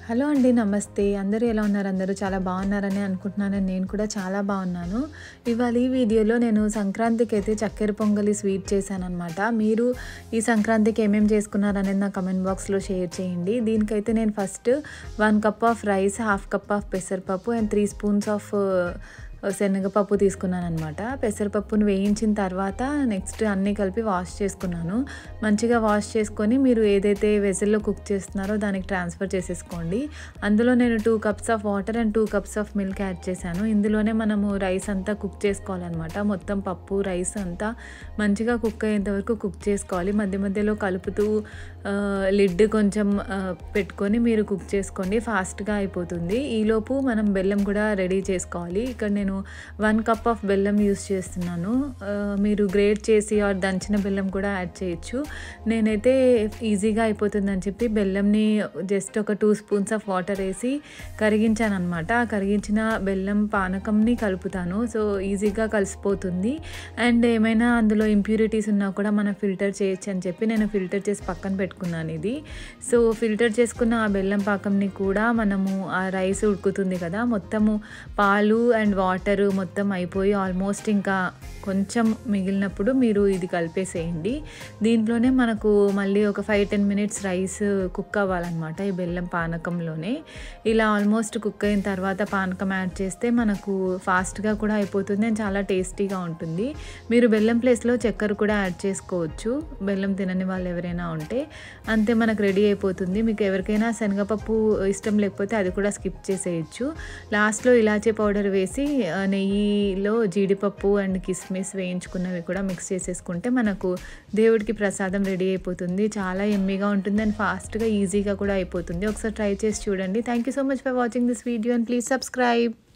hello అండి నమస్తే అందరూ ఎలా ఉన్నారు అందరూ చాలా బాగున్నారని అనుకుంటున్నాను నేను కూడా చాలా బాగున్నాను ఇవాళ ఈ వీడియోలో నేను సంక్రాంతికి అయితే చక్కెర పొంగలి స్వీట్ చేశాను అనమాట మీరు ఈ సంక్రాంతికి ఏమేమి చేసుకున్నారు అనేది నా కమెంట్ బాక్స్లో షేర్ చేయండి దీనికైతే నేను first one cup of rice half cup of పెసరపప్పు అండ్ త్రీ స్పూన్స్ ఆఫ్ శనగపప్పు తీసుకున్నాను అనమాట పెసరపప్పును వేయించిన తర్వాత నెక్స్ట్ అన్నీ కలిపి వాష్ చేసుకున్నాను మంచిగా వాష్ చేసుకొని మీరు ఏదైతే వెజల్లో కుక్ చేస్తున్నారో దానికి ట్రాన్స్ఫర్ చేసేసుకోండి అందులో నేను two cups of water and two cups of milk add చేశాను ఇందులోనే మనము రైస్ అంతా కుక్ చేసుకోవాలన్నమాట మొత్తం పప్పు రైస్ అంతా మంచిగా కుక్ అయ్యేంత వరకు కుక్ చేసుకోవాలి మధ్య మధ్యలో కలుపుతూ లిడ్ కొంచెం ఆ, పెట్టుకొని మీరు కుక్ చేసుకోండి ఫాస్ట్గా అయిపోతుంది ఈలోపు మనం బెల్లం కూడా రెడీ చేసుకోవాలి ఇక్కడ నేను వన్ కప్ ఆఫ్ బెల్లం యూస్ చేస్తున్నాను ఆ, మీరు గ్రేట్ చేసి ఆర్ దంచిన బెల్లం కూడా యాడ్ చేయొచ్చు నేనైతే ఈజీగా అయిపోతుందని చెప్పి బెల్లంని జస్ట్ ఒక టూ స్పూన్స్ ఆఫ్ వాటర్ వేసి కరిగించాను అనమాట ఆ కరిగించిన బెల్లం పానకంని కలుపుతాను సో ఈజీగా కలిసిపోతుంది అండ్ ఏమైనా అందులో ఇంప్యూరిటీస్ ఉన్నా కూడా మనం ఫిల్టర్ చేయొచ్చు అని చెప్పి నేను ఫిల్టర్ చేసి పక్కన పెట్టుకున్నాను ఇది సో ఫిల్టర్ చేసుకున్న ఆ బెల్లం పాకంని కూడా మనము ఆ రైస్ ఉడుకుతుంది కదా మొత్తము పాలు అండ్ వాటర్ మొత్తం అయిపోయి ఆల్మోస్ట్ ఇంకా కొంచెం మిగిలినప్పుడు మీరు ఇది కలిపేసేయండి దీంట్లోనే మనకు మళ్ళీ ఒక five ten minutes rice cook అవ్వాలన్నమాట ఈ బెల్లం పానకంలోనే ఇలా ఆల్మోస్ట్ కుక్ అయిన తర్వాత పానకం యాడ్ చేస్తే మనకు ఫాస్ట్గా కూడా అయిపోతుంది అండ్ చాలా టేస్టీగా ఉంటుంది మీరు బెల్లం ప్లేస్లో చక్కెర కూడా యాడ్ చేసుకోవచ్చు బెల్లం తినని వాళ్ళు ఎవరైనా ఉంటే అంతే మనకు రెడీ అయిపోతుంది మీకు ఎవరికైనా శనగపప్పు ఇష్టం లేకపోతే అది కూడా స్కిప్ చేసేయచ్చు లాస్ట్లో ఇలాచీ పౌడర్ వేసి ఆ, నెయ్యిలో జీడిపప్పు అండ్ కిస్మిస్ వేయించుకున్నవి కూడా మిక్స్ చేసేసుకుంటే మనకు దేవుడికి ప్రసాదం రెడీ అయిపోతుంది చాలా ఎమ్మీగా ఉంటుంది అండ్ ఫాస్ట్గా ఈజీగా కూడా అయిపోతుంది ఒకసారి ట్రై చేసి చూడండి thank you so much for watching this video and please subscribe